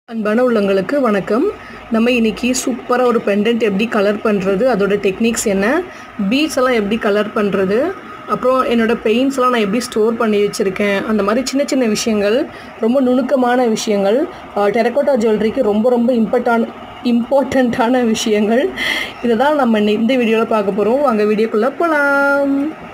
அன்பான உள்ளங்களுக்கு வணக்கம் நம்ம இன்னைக்கு சூப்பராக ஒரு பெண்டன்ட் எப்படி கலர் பண்ணுறது அதோட டெக்னிக்ஸ் என்ன பீட்ஸ் எல்லாம் எப்படி கலர் பண்ணுறது அப்புறம் என்னோடய பெயிண்ட்ஸ்லாம் நான் எப்படி ஸ்டோர் பண்ணி வச்சுருக்கேன் அந்த மாதிரி சின்ன சின்ன விஷயங்கள் ரொம்ப நுணுக்கமான விஷயங்கள் டெரக்கோட்டா ஜுவல்லரிக்கு ரொம்ப ரொம்ப இம்பார்ட்டான இம்பார்ட்டண்ட்டான விஷயங்கள் இதை தான் நம்ம இன்னை- இந்த வீடியோவில் பார்க்க போகிறோம் அங்கே வீடியோக்குள்ளே போகலாம்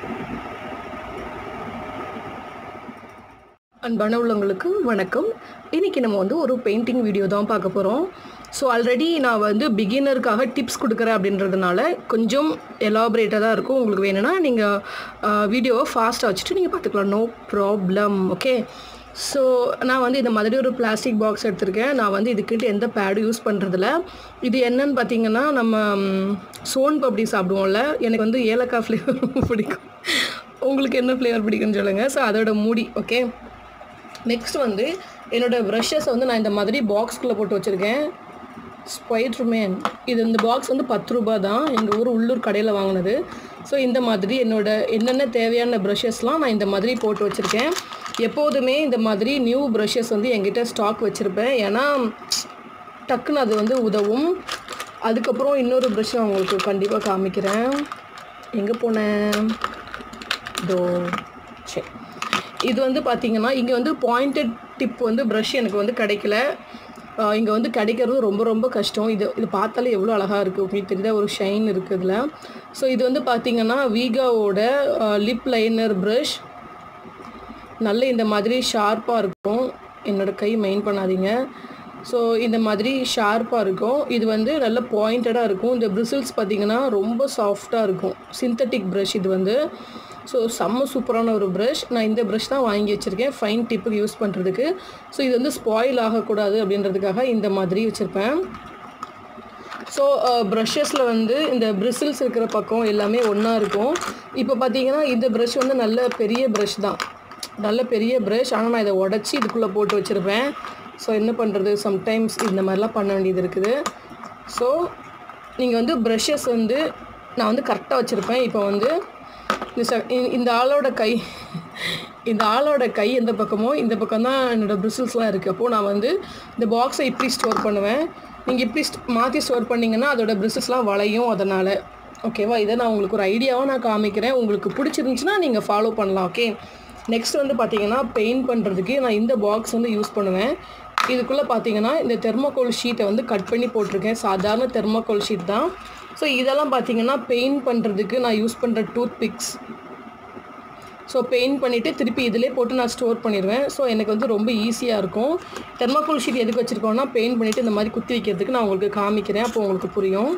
அன்பான உள்ளவங்களுக்கு வணக்கம் இன்றைக்கி நம்ம வந்து ஒரு பெயிண்டிங் வீடியோ தான் பார்க்க போகிறோம் ஸோ ஆல்ரெடி நான் வந்து பிகினருக்காக டிப்ஸ் கொடுக்குறேன் அப்படின்றதுனால கொஞ்சம் எலாபரேட்டாக தான் இருக்கும் உங்களுக்கு வேணும்னா நீங்கள் வீடியோவை ஃபாஸ்ட்டாக வச்சுட்டு நீங்கள் பார்த்துக்கலாம் நோ ப்ராப்ளம் ஓகே ஸோ நான் வந்து இந்த மாதிரி ஒரு பிளாஸ்டிக் பாக்ஸ் எடுத்திருக்கேன் நான் வந்து இதுக்கிட்ட எந்த பேடும் யூஸ் பண்ணுறதில்ல இது என்னன்னு பார்த்தீங்கன்னா நம்ம ம், சோன் பப்படி சாப்பிடுவோம்ல எனக்கு வந்து ஏலக்காய் ஃப்ளேவர் ரொம்ப பிடிக்கும் உங்களுக்கு என்ன ஃப்ளேவர் பிடிக்கும்னு சொல்லுங்கள் ஸோ அதோட மூடி ஓகே நெக்ஸ்ட் வந்து என்னோடய ப்ரஷஸ் வந்து நான் இந்த மாதிரி பாக்ஸ்குள்ளே போட்டு வச்சுருக்கேன் ஸ்பைட்ருமேன் இது இந்த பாக்ஸ் வந்து பத்து ரூபா தான் எங்கள் ஊர் உள்ளூர் கடையில் வாங்கினது ஸோ இந்த மாதிரி என்னோட என்னென்ன தேவையான ப்ரஷஸ்லாம் நான் இந்த மாதிரி போட்டு வச்சுருக்கேன் எப்போதுமே இந்த மாதிரி நியூ ப்ரஷஸ் வந்து என்கிட்ட ஸ்டாக் வச்சுருப்பேன் ஏன்னா டக்குன்னு அது வந்து உதவும் அதுக்கப்புறம் இன்னொரு ப்ரஷ் நான் உங்களுக்கு கண்டிப்பாக காமிக்கிறேன் எங்கே போனேன் இதோ சரி இது வந்து பார்த்தீங்கன்னா இங்கே வந்து பாயிண்டட் டிப் வந்து ப்ரஷ் எனக்கு வந்து கிடைக்கல இங்கே வந்து கிடைக்கிறது ரொம்ப ரொம்ப கஷ்டம் இது இது பார்த்தாலே எவ்வளோ அழகாக இருக்குது உங்களுக்கு தெரியுதா ஒரு ஷைன் இருக்குது இதில் ஸோ இது வந்து பார்த்தீங்கன்னா வீகாவோட லிப் லைனர் ப்ரஷ் நல்ல இந்த மாதிரி ஷார்ப்பாக இருக்கும் என்னோடய கை மெயின் பண்ணாதீங்க ஸோ இந்த மாதிரி ஷார்ப்பாக இருக்கும் இது வந்து நல்ல பாயிண்டடாக இருக்கும் இந்த பிரிசில்ஸ் பார்த்தீங்கன்னா ரொம்ப சாஃப்டாக இருக்கும் சிந்தட்டிக் ப்ரஷ் இது வந்து ஸோ செம்ம சூப்பரான ஒரு ப்ரஷ் நான் இந்த ப்ரஷ் தான் வாங்கி வச்சுருக்கேன் ஃபைன் டிப்புக்கு யூஸ் பண்ணுறதுக்கு ஸோ இது வந்து ஸ்பாயில் ஆகக்கூடாது அப்படின்றதுக்காக இந்த மாதிரி வச்சுருப்பேன் ஸோ ப்ரஷஸில் வந்து இந்த பிரிசில்ஸ் இருக்கிற பக்கம் எல்லாமே ஒன்றா இருக்கும் இப்போ பார்த்தீங்கன்னா இந்த ப்ரஷ் வந்து நல்ல பெரிய ப்ரஷ் தான் நல்ல பெரிய ப்ரஷ் ஆனால் நான் இதை உடச்சி இதுக்குள்ளே போட்டு வச்சுருப்பேன் ஸோ என்ன பண்ணுறது சம்டைம்ஸ் இந்த மாதிரிலாம் பண்ண வேண்டியது இருக்குது ஸோ நீங்கள் வந்து ப்ரஷஸ் வந்து நான் வந்து கரெக்டாக வச்சுருப்பேன் இப்போ வந்து இந்த ச- இ- இந்த ஆளோட கை இந்த ஆளோட கை எந்த பக்கமோ இந்த பக்கம் தான் என்னோடய பிரிசில்ஸ்லாம் இருக்குது அப்போது நான் வந்து இந்த பாக்ஸை இப்படி ஸ்டோர் பண்ணுவேன் நீங்கள் இப்படி மாற்றி ஸ்டோர் பண்ணிங்கன்னா அதோட பிரிசில்ஸ்லாம் வளையும் அதனால் ஓகேவா இதை நான் உங்களுக்கு ஒரு ஐடியாவாக நான் காமிக்கிறேன் உங்களுக்கு பிடிச்சிருந்துச்சுன்னா நீங்கள் ஃபாலோ பண்ணலாம் ஓகே நெக்ஸ்ட் வந்து பார்த்தீங்கன்னா பெயிண்ட் பண்ணுறதுக்கு நான் இந்த பாக்ஸ் வந்து யூஸ் பண்ணுவேன் இதுக்குள்ளே பார்த்தீங்கன்னா இந்த தெர்மாக்கோல் ஷீட்டை வந்து கட் பண்ணி போட்டிருக்கேன் சாதாரண தெர்மாக்கோல் ஷீட் தான் ஸோ இதெல்லாம் பார்த்தீங்கன்னா பெயிண்ட் பண்ணுறதுக்கு நான் யூஸ் பண்ணுற டூத் பிக்ஸ் ஸோ பெயிண்ட் பண்ணிவிட்டு திருப்பி இதிலே போட்டு நான் ஸ்டோர் பண்ணிடுவேன் ஸோ எனக்கு வந்து ரொம்ப ஈஸியாக இருக்கும் தெர்மாக்கோல் ஷீட் எதுக்கு வச்சுருக்கோன்னா பெயிண்ட் பண்ணிவிட்டு இந்த மாதிரி குத்தி வைக்கிறதுக்கு நான் உங்களுக்கு காமிக்கிறேன் அப்போ உங்களுக்கு புரியும்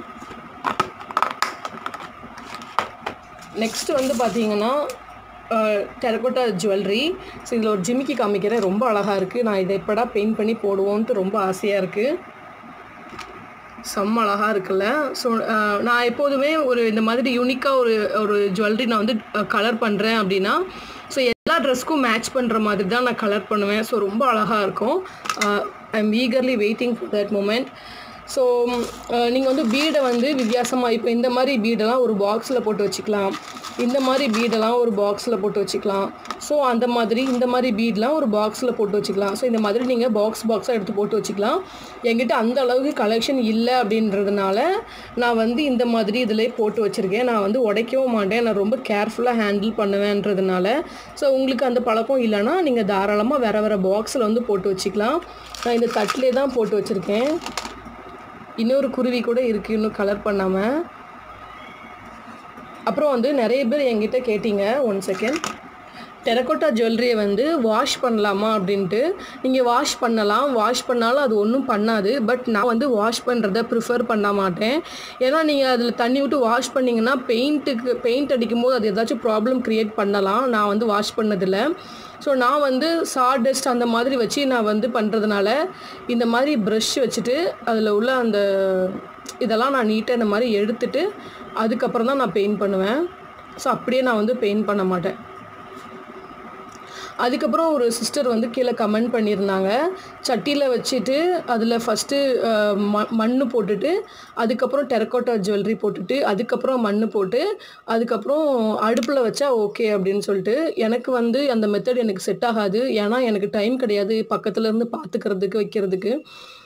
நெக்ஸ்ட் வந்து பார்த்தீங்கன்னா டெரகோட்டா ஜுவல்லரி ஸோ இதில் ஒரு ஜிமிக்கி காமிக்கிறேன் ரொம்ப அழகாக இருக்குது நான் இதை எப்படா பெயிண்ட் பண்ணி போடுவோன்ட்டு ரொம்ப ஆசையாக இருக்குது செம்ம அழகாக இருக்குல்ல ஸோ நான் எப்போதுமே ஒரு இந்த மாதிரி யூனிக்காக ஒரு ஒரு ஜுவல்லரி நான் வந்து கலர் பண்ணுறேன் அப்படின்னா ஸோ எல்லா ட்ரெஸ்க்கும் மேட்ச் பண்ணுற மாதிரி தான் நான் கலர் பண்ணுவேன் ஸோ ரொம்ப அழகாக இருக்கும் I am eagerly waiting for that moment so நீங்கள் வந்து பீடை வந்து வித்தியாசமாக இப்போ இந்த மாதிரி பீடெல்லாம் ஒரு பாக்ஸில் போட்டு வச்சுக்கலாம் இந்த மாதிரி பீடெல்லாம் ஒரு பாக்ஸில் போட்டு வச்சுக்கலாம் ஸோ அந்த மாதிரி இந்த மாதிரி பீட்லாம் ஒரு பாக்ஸில் போட்டு வச்சுக்கலாம் ஸோ இந்த மாதிரி நீங்கள் பாக்ஸ் பாக்ஸாக எடுத்து போட்டு வச்சுக்கலாம் என்கிட்ட அந்த அளவுக்கு கலெக்ஷன் இல்லை அப்படின்றதுனால நான் வந்து இந்த மாதிரி இதில் போட்டு வச்சுருக்கேன் நான் வந்து உடைக்கவும் மாட்டேன் நான் ரொம்ப கேர்ஃபுல்லாக ஹேண்டில் பண்ணுவேன்றதுனால ஸோ உங்களுக்கு அந்த பழக்கம் இல்லைன்னா நீங்கள் தாராளமாக வேறு வேறு பாக்ஸில் வந்து போட்டு வச்சுக்கலாம் நான் இந்த தட்டிலே தான் போட்டு வச்சுருக்கேன் இன்னொரு குருவி கூட இருக்குது இன்னும் கலர் பண்ணாமல் அப்புறம் வந்து நிறைய பேர் என்கிட்ட கேட்டீங்க ஒன் செகண்ட் டெரக்கோட்டா ஜுவல்லரியை வந்து வாஷ் பண்ணலாமா அப்படின்ட்டு நீங்கள் வாஷ் பண்ணலாம் வாஷ் பண்ணாலும் அது ஒன்றும் பண்ணாது பட் நான் வந்து வாஷ் பண்ணுறத ப்ரிஃபர் பண்ண மாட்டேன் ஏன்னா நீங்கள் அதில் தண்ணி விட்டு வாஷ் பண்ணிங்கன்னா பெயிண்ட்டுக்கு பெயிண்ட் அடிக்கும்போது அது ஏதாச்சும் ப்ராப்ளம் க்ரியேட் பண்ணலாம் நான் வந்து வாஷ் பண்ணதில்லை ஸோ நான் வந்து சாடஸ்ட் அந்த மாதிரி வச்சு நான் வந்து பண்ணுறதுனால இந்த மாதிரி ப்ரஷ் வச்சுட்டு அதில் உள்ள அந்த இதெல்லாம் நான் நீட்டாக இந்த மாதிரி எடுத்துட்டு அதுக்கப்புறம் தான் நான் பெயிண்ட் பண்ணுவேன் ஸோ அப்படியே நான் வந்து பெயிண்ட் பண்ண மாட்டேன் அதுக்கப்புறம் ஒரு சிஸ்டர் வந்து கீழே கமெண்ட் பண்ணியிருந்தாங்க சட்டியில் வச்சுட்டு அதில் ஃபஸ்ட்டு ம மண் போட்டுட்டு அதுக்கப்புறம் டெரக்கோட்டா ஜுவல்லரி போட்டுட்டு அதுக்கப்புறம் மண் போட்டு அதுக்கப்புறம் அடுப்பில் வச்சா ஓகே அப்படின்னு சொல்லிட்டு எனக்கு வந்து அந்த மெத்தட் எனக்கு செட் ஆகாது ஏன்னா எனக்கு டைம் கிடையாது பக்கத்துல இருந்து பார்த்துக்கிறதுக்கு வைக்கிறதுக்கு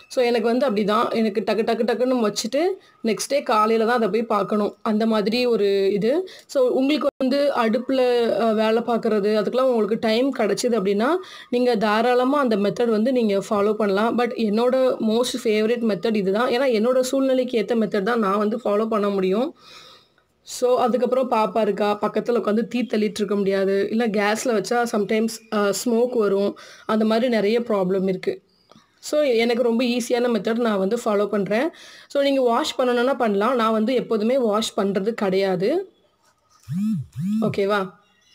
ஸோ எனக்கு வந்து அப்படி தான் எனக்கு டக்கு டக்கு டக்குன்னு வச்சுட்டு நெக்ஸ்ட் டே காலையில் தான் அதை போய் பார்க்கணும் அந்த மாதிரி ஒரு இது ஸோ உங்களுக்கு வந்து அடுப்பில் வேலை பார்க்குறது அதுக்கெலாம் உங்களுக்கு டைம் கிடச்சிது அப்படின்னா நீங்கள் தாராளமாக அந்த மெத்தட் வந்து நீங்கள் ஃபாலோ பண்ணலாம் பட் என்னோட மோஸ்ட் ஃபேவரட் மெத்தட் இதுதான் ஏன்னா என்னோட சூழ்நிலைக்கு ஏற்ற மெத்தட் தான் நான் வந்து ஃபாலோ பண்ண முடியும் ஸோ அதுக்கப்புறம் பாப்பா இருக்கா பக்கத்தில் உட்காந்து தீ தள்ளிட்டு இருக்க முடியாது இல்லை கேஸில் வச்சா சம்டைம்ஸ் ஸ்மோக் வரும் அந்த மாதிரி நிறைய ப்ராப்ளம் இருக்குது ஸோ எனக்கு ரொம்ப ஈஸியான மெத்தட் நான் வந்து ஃபாலோ பண்ணுறேன் ஸோ நீங்கள் வாஷ் பண்ணணுன்னா பண்ணலாம் நான் வந்து எப்போதுமே வாஷ் பண்ணுறது கிடையாது ஓகேவா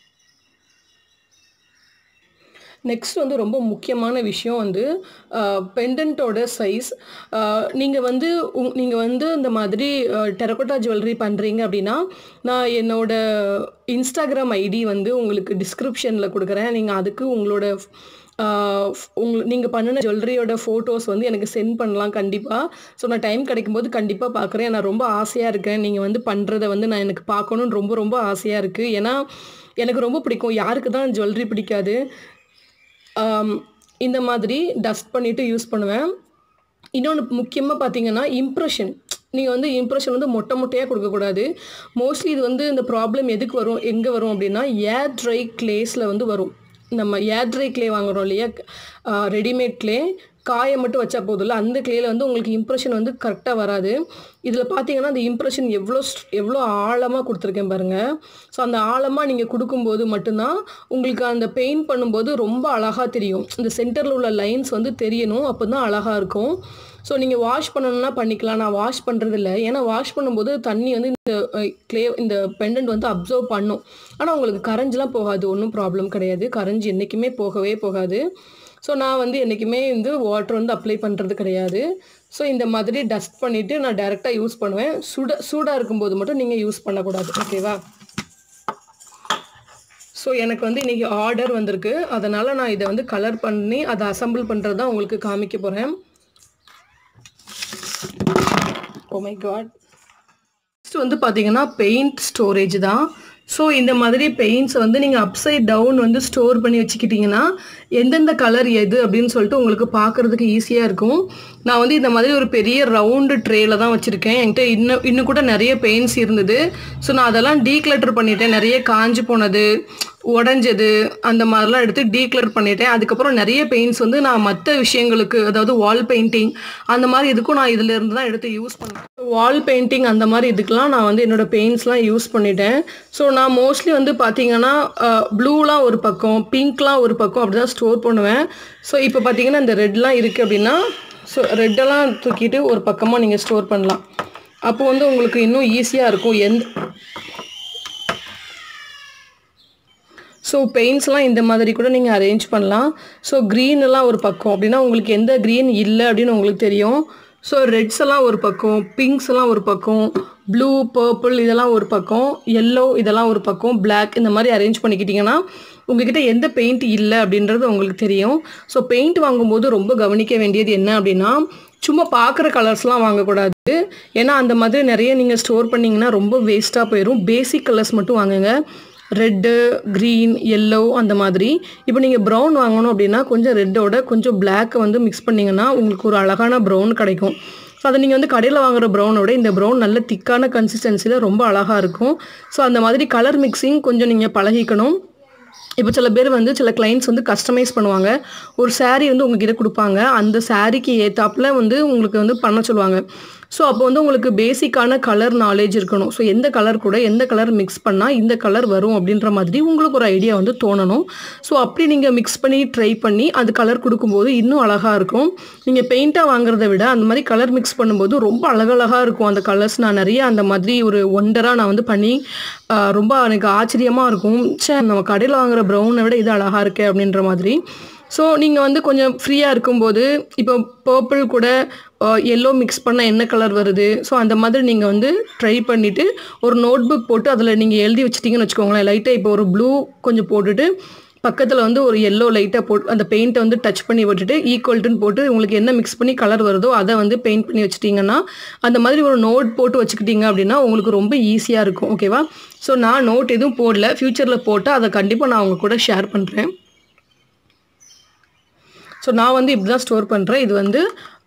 நெக்ஸ்ட் வந்து ரொம்ப முக்கியமான விஷயம் வந்து பெண்டன்ட்டோட சைஸ் நீங்கள் வந்து உங் நீங்கள் வந்து இந்த மாதிரி டெரக்கோட்டா ஜுவல்லரி பண்ணுறீங்க அப்படின்னா நான் என்னோட இன்ஸ்டாகிராம் ஐடி வந்து உங்களுக்கு டிஸ்கிரிப்ஷனில் கொடுக்குறேன் நீங்கள் அதுக்கு உங்களோட உங்க நீங்கள் பண்ணின ஜுவல்லரியோட ஃபோட்டோஸ் வந்து எனக்கு சென்ட் பண்ணலாம் கண்டிப்பாக ஸோ நான் டைம் கிடைக்கும்போது கண்டிப்பாக பார்க்குறேன் நான் ரொம்ப ஆசையாக இருக்கேன் நீங்கள் வந்து பண்ணுறதை வந்து நான் எனக்கு பார்க்கணுன்னு ரொம்ப ரொம்ப ஆசையாக இருக்குது ஏன்னா எனக்கு ரொம்ப பிடிக்கும் யாருக்கு தான் ஜுவல்லரி பிடிக்காது இந்த மாதிரி டஸ்ட் பண்ணிவிட்டு யூஸ் பண்ணுவேன் இன்னொன்று முக்கியமாக பார்த்தீங்கன்னா இம்ப்ரெஷன் நீங்கள் வந்து இம்ப்ரெஷன் வந்து மொட்டை மொட்டையாக கொடுக்கக்கூடாது மோஸ்ட்லி இது வந்து இந்த ப்ராப்ளம் எதுக்கு வரும் எங்கே வரும் அப்படின்னா ஏர் ட்ரை கிளேஸில் வந்து வரும் நம்ம ஏர் ட்ரை கிளே வாங்குகிறோம் இல்லையா ரெடிமேட் கிளே காய மட்டும் வச்சா போதில்ல அந்த கிளேயில் வந்து உங்களுக்கு இம்ப்ரெஷன் வந்து கரெக்டாக வராது இதில் பார்த்தீங்கன்னா அந்த இம்ப்ரெஷன் எவ்வளோ எவ்வளோ ஆழமாக கொடுத்துருக்கேன் பாருங்கள் ஸோ அந்த ஆழமாக நீங்கள் கொடுக்கும்போது மட்டும்தான் உங்களுக்கு அந்த பெயிண்ட் பண்ணும்போது ரொம்ப அழகாக தெரியும் இந்த சென்டரில் உள்ள லைன்ஸ் வந்து தெரியணும் அப்போ தான் அழகாக இருக்கும் ஸோ நீங்கள் வாஷ் பண்ணணும்னா பண்ணிக்கலாம் நான் வாஷ் பண்ணுறது இல்லை ஏன்னா வாஷ் பண்ணும்போது தண்ணி வந்து இந்த க்ளே இந்த பெண்டன்ட் வந்து அப்சர்வ் பண்ணும் ஆனால் உங்களுக்கு கரைஞ்செலாம் போகாது ஒன்றும் ப்ராப்ளம் கிடையாது கரைஞ்சி என்றைக்குமே போகவே போகாது ஸோ நான் வந்து என்றைக்குமே வந்து வாட்டர் வந்து அப்ளை பண்ணுறது கிடையாது ஸோ இந்த மாதிரி டஸ்ட் பண்ணிவிட்டு நான் டேரெக்டாக யூஸ் பண்ணுவேன் சுட சூடாக இருக்கும்போது மட்டும் நீங்கள் யூஸ் பண்ணக்கூடாது ஓகேவா ஸோ எனக்கு வந்து இன்றைக்கி ஆர்டர் வந்திருக்கு அதனால் நான் இதை வந்து கலர் பண்ணி அதை அசம்பிள் பண்ணுறது தான் உங்களுக்கு காமிக்க போகிறேன் ஓ மை காட் நெக்ஸ்ட் வந்து பார்த்தீங்கன்னா பெயிண்ட் ஸ்டோரேஜ் தான் ஸோ இந்த மாதிரி பெயிண்ட்ஸ் வந்து நீங்கள் அப்சைட் டவுன் வந்து ஸ்டோர் பண்ணி வச்சுக்கிட்டிங்கன்னா எந்தெந்த கலர் எது அப்படின்னு சொல்லிட்டு உங்களுக்கு பார்க்குறதுக்கு ஈஸியாக இருக்கும் நான் வந்து இந்த மாதிரி ஒரு பெரிய ரவுண்டு ட்ரேயில் தான் வச்சுருக்கேன் என்கிட்ட இன்னும் இன்னும் கூட நிறைய பெயிண்ட்ஸ் இருந்தது ஸோ நான் அதெல்லாம் டீக்ளட்டர் பண்ணிட்டேன் நிறைய காஞ்சு போனது உடஞ்சது அந்த மாதிரிலாம் எடுத்து டீக்ளர் பண்ணிட்டேன் அதுக்கப்புறம் நிறைய பெயிண்ட்ஸ் வந்து நான் மற்ற விஷயங்களுக்கு அதாவது வால் பெயிண்டிங் அந்த மாதிரி இதுக்கும் நான் இதில் இருந்து தான் எடுத்து யூஸ் பண்ணுவேன் வால் பெயிண்டிங் அந்த மாதிரி இதுக்கெலாம் நான் வந்து என்னோடய பெயிண்ட்ஸ்லாம் யூஸ் பண்ணிட்டேன் ஸோ நான் மோஸ்ட்லி வந்து பார்த்தீங்கன்னா ப்ளூலாம் ஒரு பக்கம் பிங்க்லாம் ஒரு பக்கம் அப்படி தான் ஸ்டோர் பண்ணுவேன் ஸோ இப்போ பார்த்தீங்கன்னா இந்த ரெட்லாம் இருக்குது அப்படின்னா ஸோ ரெட்டெல்லாம் தூக்கிட்டு ஒரு பக்கமாக நீங்கள் ஸ்டோர் பண்ணலாம் அப்போ வந்து உங்களுக்கு இன்னும் ஈஸியாக இருக்கும் எந்த ஸோ பெயிண்ட்ஸ்லாம் இந்த மாதிரி கூட நீங்கள் அரேஞ்ச் பண்ணலாம் ஸோ க்ரீனெல்லாம் ஒரு பக்கம் அப்படின்னா உங்களுக்கு எந்த க்ரீன் இல்லை அப்படின்னு உங்களுக்கு தெரியும் ஸோ ரெட்ஸ் எல்லாம் ஒரு பக்கம் பிங்க்ஸ் எல்லாம் ஒரு பக்கம் ப்ளூ பர்பிள் இதெல்லாம் ஒரு பக்கம் எல்லோ இதெல்லாம் ஒரு பக்கம் பிளாக் இந்த மாதிரி அரேஞ்ச் பண்ணிக்கிட்டிங்கன்னா உங்ககிட்ட எந்த பெயிண்ட் இல்லை அப்படின்றது உங்களுக்கு தெரியும் ஸோ பெயிண்ட் வாங்கும்போது ரொம்ப கவனிக்க வேண்டியது என்ன அப்படின்னா சும்மா பார்க்குற கலர்ஸ்லாம் வாங்கக்கூடாது ஏன்னா அந்த மாதிரி நிறைய நீங்கள் ஸ்டோர் பண்ணிங்கன்னா ரொம்ப வேஸ்ட்டாக போயிடும் பேசிக் கலர்ஸ் மட்டும் வாங்குங்க ரெட்டு க்ரீன் எல்லோ அந்த மாதிரி இப்போ நீங்கள் ப்ரௌன் வாங்கணும் அப்படின்னா கொஞ்சம் ரெட்டோட கொஞ்சம் பிளாக்கை வந்து மிக்ஸ் பண்ணிங்கன்னா உங்களுக்கு ஒரு அழகான ப்ரௌன் கிடைக்கும் ஸோ அதை நீங்கள் வந்து கடையில் வாங்குற ப்ரௌனோட இந்த ப்ரௌன் நல்ல திக்கான கன்சிஸ்டன்சியில் ரொம்ப அழகாக இருக்கும் ஸோ அந்த மாதிரி கலர் மிக்சிங் கொஞ்சம் நீங்கள் பழகிக்கணும் இப்போ சில பேர் வந்து சில கிளைண்ட்ஸ் வந்து கஸ்டமைஸ் பண்ணுவாங்க ஒரு saree வந்து உங்ககிட்ட கொடுப்பாங்க அந்த சாரீக்கு ஏத்தாப்புல வந்து உங்களுக்கு வந்து பண்ண சொல்லுவாங்க ஸோ அப்போ வந்து உங்களுக்கு பேசிக்கான கலர் நாலேஜ் இருக்கணும் ஸோ எந்த கலர் கூட எந்த கலர் மிக்ஸ் பண்ணால் இந்த கலர் வரும் அப்படின்ற மாதிரி உங்களுக்கு ஒரு ஐடியா வந்து தோணணும் ஸோ அப்படி நீங்கள் மிக்ஸ் பண்ணி ட்ரை பண்ணி அது கலர் கொடுக்கும்போது இன்னும் அழகாக இருக்கும் நீங்கள் பெயிண்ட்டாக வாங்குறத விட அந்த மாதிரி கலர் மிக்ஸ் பண்ணும்போது ரொம்ப அழகழகாக இருக்கும் அந்த கலர்ஸ் நான் நிறைய அந்த மாதிரி ஒரு ஒண்டராக நான் வந்து பண்ணி ஆஹ், ரொம்ப எனக்கு ஆச்சரியமாக இருக்கும் ச்சே நம்ம கடையில் வாங்குற ப்ரௌனை விட இது அழகாக இருக்கே அப்படின்ற மாதிரி ஸோ நீங்கள் வந்து கொஞ்சம் ஃப்ரீயாக இருக்கும்போது இப்போ பர்பிள் கூட எல்லோ மிக்ஸ் பண்ணால் என்ன கலர் வருது ஸோ அந்த மாதிரி நீங்கள் வந்து ட்ரை பண்ணிவிட்டு ஒரு நோட் புக் போட்டு அதில் நீங்கள் எழுதி வச்சிட்டிங்கன்னு வச்சுக்கோங்களேன் லைட்டாக இப்போ ஒரு ப்ளூ கொஞ்சம் போட்டுட்டு பக்கத்தில் வந்து ஒரு எல்லோ லைட்டாக போட்டு அந்த பெயிண்ட்டை வந்து டச் பண்ணி விட்டுட்டு ஈக்குவல்ட்டுன்னு போட்டு உங்களுக்கு என்ன மிக்ஸ் பண்ணி கலர் வருதோ அதை வந்து பெயிண்ட் பண்ணி வச்சிட்டிங்கன்னா அந்த மாதிரி ஒரு நோட் போட்டு வச்சுக்கிட்டீங்க அப்படின்னா உங்களுக்கு ரொம்ப ஈஸியாக இருக்கும் ஓகேவா ஸோ நான் நோட் எதுவும் போடல ஃப்யூச்சரில் போட்டால் அதை கண்டிப்பாக நான் உங்க கூட ஷேர் பண்ணுறேன் ஸோ நான் வந்து இப்படி தான் ஸ்டோர் பண்ணுறேன் இது வந்து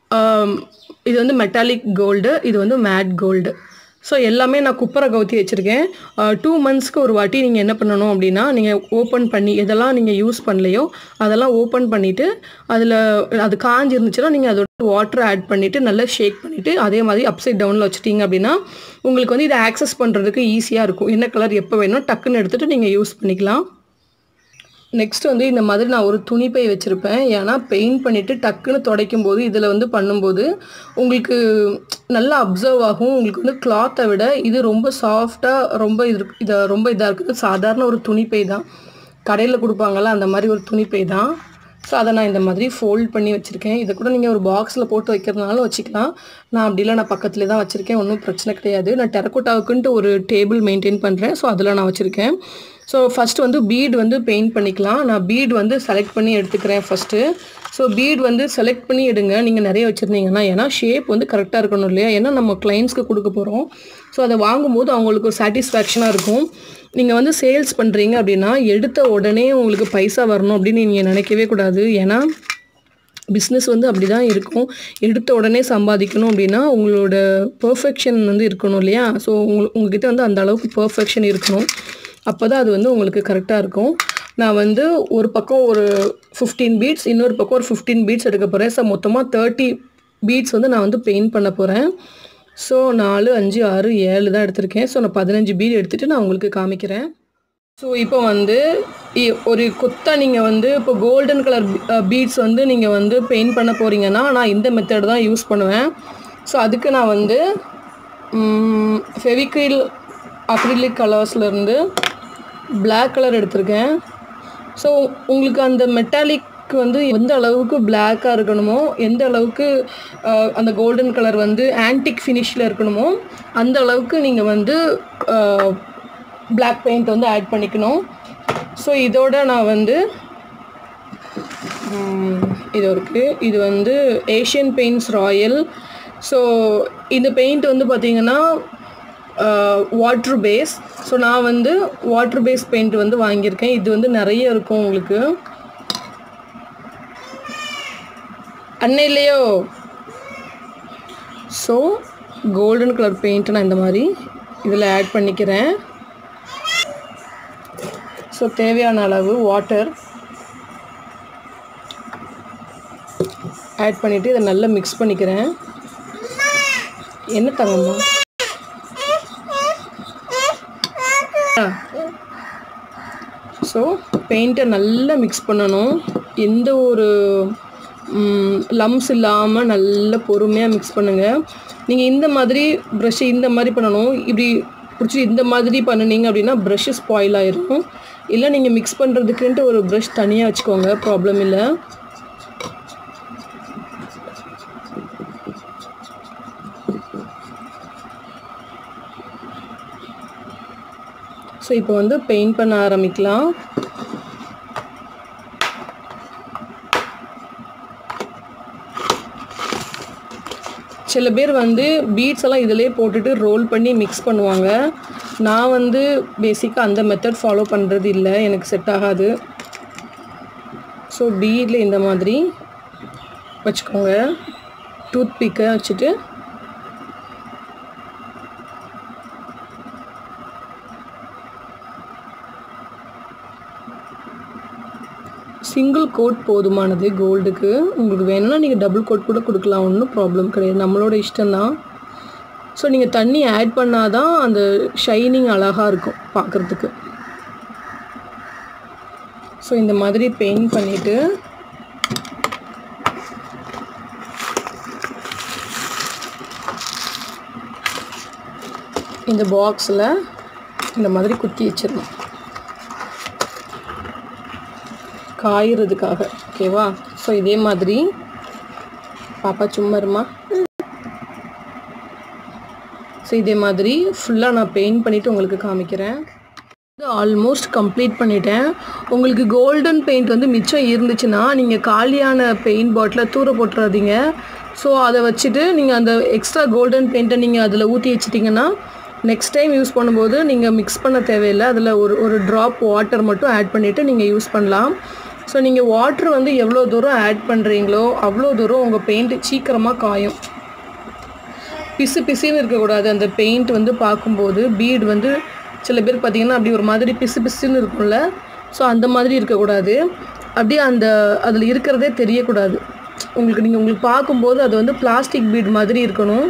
இது வந்து மெட்டாலிக் கோல்டு இது வந்து மேட் கோல்டு ஸோ எல்லாமே நான் குப்பரை கவுத்தி வச்சுருக்கேன் டூ மந்த்ஸ்க்கு ஒரு வாட்டி நீங்கள் என்ன பண்ணணும் அப்படின்னா நீங்கள் ஓப்பன் பண்ணி எதெல்லாம் நீங்கள் யூஸ் பண்ணலையோ அதெல்லாம் ஓப்பன் பண்ணிவிட்டு அதில் அது காஞ்சி இருந்துச்சுன்னா நீங்கள் அதோட வாட்டர் ஆட் பண்ணிவிட்டு நல்லா ஷேக் பண்ணிவிட்டு அதே மாதிரி அப்சைட் டவுனில் வச்சுட்டீங்க அப்படின்னா உங்களுக்கு வந்து இதை ஆக்சஸ் பண்ணுறதுக்கு ஈஸியாக இருக்கும் என்ன கலர் எப்போ வேணும் டக்குன்னு எடுத்துகிட்டு நீங்கள் யூஸ் பண்ணிக்கலாம் நெக்ஸ்ட் வந்து இந்த மாதிரி நான் ஒரு துணிப்பை வச்சுருப்பேன் ஏன்னா பெயிண்ட் பண்ணிவிட்டு டக்குன்னு துடைக்கும் போது இதில் வந்து பண்ணும்போது உங்களுக்கு நல்லா அப்சர்வ் ஆகும் உங்களுக்கு வந்து கிளாத்தை விட இது ரொம்ப சாஃப்டாக ரொம்ப இது இதை ரொம்ப இதாக இருக்குது சாதாரண ஒரு துணிப்பை தான் கடையில் கொடுப்பாங்கள்ல அந்த மாதிரி ஒரு துணிப்பை தான் ஸோ அதை நான் இந்த மாதிரி ஃபோல்ட் பண்ணி வச்சுருக்கேன் இதை கூட நீங்கள் ஒரு பாக்ஸில் போட்டு வைக்கிறதுனாலும் வச்சுக்கலாம் நான் அப்படிலாம் நான் பக்கத்துலேயே தான் வச்சுருக்கேன் ஒன்றும் பிரச்சனை கிடையாது நான் டெரக்கோட்டாவுக்குன்ட்டு ஒரு டேபிள் மெயின்டைன் பண்ணுறேன் ஸோ அதில் நான் வச்சுருக்கேன் ஸோ ஃபஸ்ட் வந்து பீட் வந்து பெயிண்ட் பண்ணிக்கலாம் நான் பீட் வந்து செலக்ட் பண்ணி எடுத்துக்கிறேன் ஃபஸ்ட்டு ஸோ பீட் வந்து செலக்ட் பண்ணி எடுங்க நீங்கள் நிறைய வச்சுருந்தீங்கன்னா ஏன்னா ஷேப் வந்து கரெக்டாக இருக்கணும் இல்லையா ஏன்னா நம்ம கிளைண்ட்ஸ்க்கு கொடுக்க போகிறோம் ஸோ அதை வாங்கும்போது அவங்களுக்கு ஒரு சாட்டிஸ்ஃபேக்ஷனாக இருக்கும் நீங்கள் வந்து சேல்ஸ் பண்ணுறீங்க அப்படின்னா எடுத்த உடனே உங்களுக்கு பைசா வரணும் அப்படின்னு நீங்கள் நினைக்கவே கூடாது ஏன்னா பிஸ்னஸ் வந்து அப்படி தான் இருக்கும் எடுத்த உடனே சம்பாதிக்கணும் அப்படின்னா உங்களோட பர்ஃபெக்ஷன் வந்து இருக்கணும் இல்லையா ஸோ உங்கள் உங்ககிட்ட வந்து அந்த அளவுக்கு பர்ஃபெக்ஷன் இருக்கணும் அப்போ தான் அது வந்து உங்களுக்கு கரெக்டாக இருக்கும் நான் வந்து ஒரு பக்கம் ஒரு ஃபிஃப்டீன் பீட்ஸ் இன்னொரு பக்கம் ஒரு ஃபிஃப்டீன் பீட்ஸ் எடுக்க போகிறேன் ஸோ மொத்தமாக தேர்ட்டி பீட்ஸ் வந்து நான் வந்து பெயிண்ட் பண்ண போகிறேன் ஸோ நாலு அஞ்சு ஆறு ஏழு தான் எடுத்திருக்கேன் ஸோ நான் பதினஞ்சு பீட் எடுத்துகிட்டு நான் உங்களுக்கு காமிக்கிறேன் ஸோ இப்போ வந்து இ- ஒரு கொத்தா நீங்கள் வந்து இப்போ கோல்டன் கலர் பீட்ஸ் வந்து நீங்கள் வந்து பெயிண்ட் பண்ண போகிறீங்கன்னா நான் இந்த மெத்தட் தான் யூஸ் பண்ணுவேன் ஸோ அதுக்கு நான் வந்து ஃபெவிக்ரில் அக்ரிலிக் கலர்ஸ்லேருந்து Black கலர் எடுத்திருக்கேன் ஸோ உங்களுக்கு அந்த மெட்டாலிக் வந்து எந்த அளவுக்கு பிளாக்காக இருக்கணுமோ எந்த அளவுக்கு அஹ், அந்த கோல்டன் கலர் வந்து ஆன்டிக் ஃபினிஷில் இருக்கணுமோ அந்த அளவுக்கு நீங்கள் வந்து Black பெயிண்ட் வந்து ஆட் பண்ணிக்கணும் ஸோ இதோட நான் வந்து ம், இது இருக்குது இது வந்து ஏஷியன் பெயிண்ட்ஸ் ராயல் ஸோ இந்த பெயிண்ட் வந்து பார்த்தீங்கன்னா வாட்ரு பேஸ் ஸோ நான் வந்து வாட்ரு பேஸ் பெயிண்ட் வந்து வாங்கியிருக்கேன் இது வந்து நிறைய இருக்கும் உங்களுக்கு அன்னையிலையோ ஸோ கோல்டன் கலர் பெயிண்ட் நான் இந்த மாதிரி இதில் ஆட் பண்ணிக்கிறேன் ஸோ தேவையான அளவு வாட்டர் ஆட் பண்ணிவிட்டு இதை நல்லா மிக்ஸ் பண்ணிக்கிறேன் என்ன தங்கம்மா ஸோ பெயிண்ட்டை நல்லா மிக்ஸ் பண்ணணும் எந்த ஒரு லம்ஸ் இல்லாமல் நல்லா பொறுமையாக மிக்ஸ் பண்ணுங்கள் நீங்கள் இந்த மாதிரி ப்ரஷ் இந்த மாதிரி பண்ணணும் இப்படி பிடிச்சி இந்த மாதிரி பண்ணுனீங்க அப்படின்னா ப்ரஷ்ஷு ஸ்பாயில் ஆயிரும் இல்லை நீங்கள் மிக்ஸ் பண்ணுறதுக்குன்ட்டு ஒரு ப்ரஷ் தனியாக வச்சுக்கோங்க ப்ராப்ளம் இல்லை ஸோ இப்போ வந்து பெயிண்ட் பண்ண ஆரம்பிக்கலாம் சில பேர் வந்து பீட்ஸ் எல்லாம் இதிலே போட்டுட்டு ரோல் பண்ணி மிக்ஸ் பண்ணுவாங்க நான் வந்து பேசிக்காக அந்த மெத்தட் ஃபாலோ பண்ணுறது இல்லை எனக்கு செட் ஆகாது ஸோ பீடில் இந்த மாதிரி வச்சுக்கோங்க டூத் பிக்கை வச்சுட்டு சிங்கிள் கோட் போதுமானது கோல்டுக்கு உங்களுக்கு வேணும்னா நீங்கள் டபுள் கோட் கூட கொடுக்கலாம் ஒன்றும் ப்ராப்ளம் கிடையாது நம்மளோட இஷ்டம்தான் ஸோ நீங்கள் தண்ணி ஆட் பண்ணால் தான் அந்த ஷைனிங் அழகாக இருக்கும் பார்க்குறதுக்கு ஸோ இந்த மாதிரி பெயிண்ட் பண்ணிவிட்டு இந்த பாக்ஸில் இந்த மாதிரி குத்தி வச்சிடணும் காயறதுக்காக ஓகேவா ஸோ இதே மாதிரி பாப்பா சும்மா இருமா ஸோ இதே மாதிரி ஃபுல்லாக நான் பெயிண்ட் பண்ணிவிட்டு உங்களுக்கு காமிக்கிறேன் ஆல்மோஸ்ட் கம்ப்ளீட் பண்ணிட்டேன் உங்களுக்கு கோல்டன் பெயிண்ட் வந்து மிச்சம் இருந்துச்சுன்னா நீங்கள் காலியான பெயிண்ட் பாட்டிலை தூர போட்டுறாதீங்க ஸோ அதை வச்சுட்டு நீங்கள் அந்த எக்ஸ்ட்ரா கோல்டன் பெயிண்ட்டை நீங்கள் அதில் ஊற்றி வச்சிட்டிங்கன்னா நெக்ஸ்ட் டைம் யூஸ் பண்ணும்போது நீங்கள் மிக்ஸ் பண்ண தேவையில்லை அதில் ஒரு ஒரு ட்ராப் வாட்டர் மட்டும் ஆட் பண்ணிவிட்டு நீங்கள் யூஸ் பண்ணலாம் ஸோ நீங்கள் வாட்ரு வந்து எவ்வளோ தூரம் ஆட் பண்ணுறீங்களோ அவ்வளோ தூரம் உங்கள் பெயிண்ட் சீக்கிரமாக காயும் பிசு பிசுன்னு இருக்கக்கூடாது அந்த பெயிண்ட் வந்து பார்க்கும்போது பீட் வந்து சில பேர் பார்த்தீங்கன்னா அப்படி ஒரு மாதிரி பிசு பிசுன்னு இருக்கும்ல ஸோ அந்த மாதிரி இருக்கக்கூடாது அப்படியே அந்த அதில் இருக்கிறதே தெரியக்கூடாது உங்களுக்கு நீங்கள் உங்களுக்கு பார்க்கும்போது அது வந்து பிளாஸ்டிக் பீட் மாதிரி இருக்கணும்